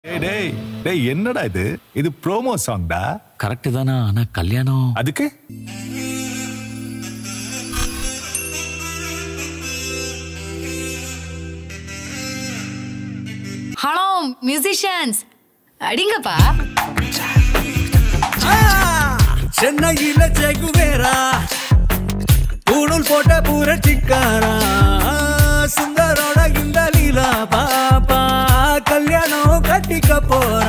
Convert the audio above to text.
டேய் டேய் டேய் என்னடா இது இது ப்ரோமோ சாங்டா கரெக்ட் தானா ஆனா கல்யாணம் அதுக்கு ஹலோ மியூசிஷியன்ஸ் அடிங்கப்பா சென்னையில செகுவேரா பூணூல் போட்ட புரட்சிக்காரா சுந்தரோட இந்த லீலா பாப்பா கல்யாணம் கட்டிக்க போற